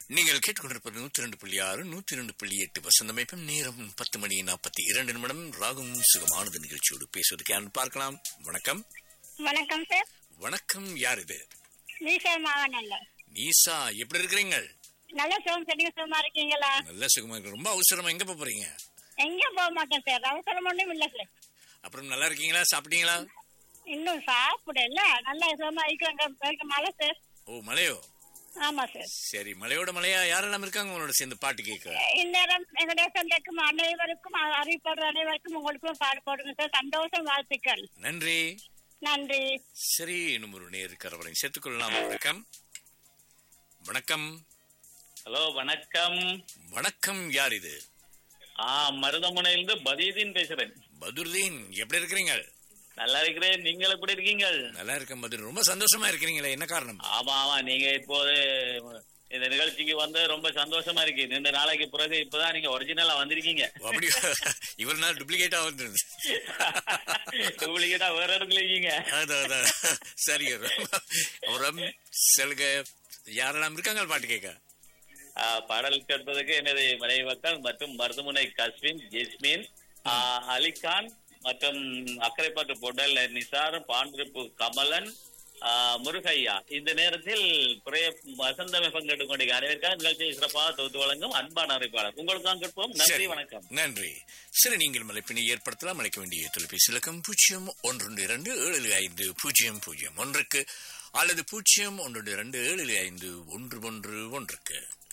நீங்கள் கேட்டுக்கொண்டிருப்பது நூத்தி ரெண்டு புள்ளி ஆறு நூத்தி ரெண்டு புள்ளி எட்டு வசந்தமைப்பும் நேரம் பத்து மணி நாற்பத்தி இரண்டு நிமிடம் ராகும் சுகமானது நிகழ்ச்சியோடு பேசுவதற்கு யாருன்னு பார்க்கலாம் வணக்கம் வணக்கம் சார் வணக்கம் யார் இது நீசர் மாவனல்ல நீசா எப்படி இருக்கிறீங்க நல்ல சுகம் செடிங்க சுகமா இருக்கீங்களா நல்ல சுகமா இருக்கு ரொம்ப அவசரமா எங்க போப் போறீங்க எங்க போக மாட்டேன் சார் அவசரம் ஒண்ணும் இல்ல சார் அப்புறம் நல்லா இருக்கீங்களா சாப்பிட்டீங்களா இன்னும் சாப்பிடல நல்லா சுகமா இருக்கிறாங்க மழை சார் ஓ மலையோ ஆமா சார் சரி மலையோட மலையா யாரெல்லாம் இருக்காங்க உங்களோட சேர்ந்து பாட்டு கேட்க இந்நேரம் எங்களுடைய சொந்தக்கும் அனைவருக்கும் அ- அறிவிப்படுற அனைவருக்கும் உங்களுக்கும் பாடு போடுங்க சார் சந்தோஷம் வாழ்த்துக்கள் நன்றி நன்றி சரி இன்னும் ஒரு நேர் கரவலை சேர்த்துக்கொள்ளலாம் வணக்கம் வணக்கம் ஹலோ வணக்கம் வணக்கம் யார் இது ஆ மருதமுனையிலிருந்து பதீதீன் பேசுறேன் பதுர்தீன் எப்படி இருக்கிறீங்க நல்லா இருக்கிறேன் நீங்கள் எப்படி இருக்கீங்க நல்லா இருக்கேன் பதுர் ரொம்ப சந்தோஷமா இருக்கிறீங்களே என்ன காரணம் ஆமா ஆமா நீங்க இப்போது இந்த நிகழ்ச்சிக்கு வந்து ரொம்ப சந்தோஷமா இருக்கு ரெண்டு நாளைக்கு பிறகு இப்பதான் நீங்க ஒரிஜினலா வந்திருக்கீங்க ஓ, அப்படி இவர் நாள் டூப்ளிகேட்டா வந்துருது டூப்ளிகேட்டா வேற இடத்துல இருக்கீங்க அதான் அதான் சரி அப்புறம் சொல்லுங்க யாரெல்லாம் இருக்காங்க பாட்டு கேட்க ஆ, பாடல் கேட்பதற்கு எனது மனைவி மக்கள் மற்றும் மருதமுனை கஸ்வின் ஜெஸ்மின் ஆ, அலிகான் மற்றும் அக்கரைப்பட்டு பொடல் நிசார் பாண்டிருப்பு கமலன் ஆ, முருகையா இந்த நேரத்தில் புறைய வசந்தமை பங்கெடுக்க வேண்டிய அனைவருக்காக நிகழ்ச்சியை சிறப்பாக தொகுத்து வழங்கும் அன்பான அறிவிப்பாளர் உங்களுக்கு கேட்போம் நன்றி சரி, வணக்கம் நன்றி சரி நீங்கள் மலைப்பினை ஏற்படுத்தலாம் அழைக்க வேண்டிய தொலைபேசி இலக்கம் பூஜ்ஜியம் ஒன்று இரண்டு ஏழு ஐந்து பூஜ்ஜியம் பூஜ்ஜியம் ஒன்றுக்கு அல்லது பூஜ்ஜியம் ஒன்று இரண்டு ஏழு ஐந்து ஒன்று ஒன்று ஒன்றுக்கு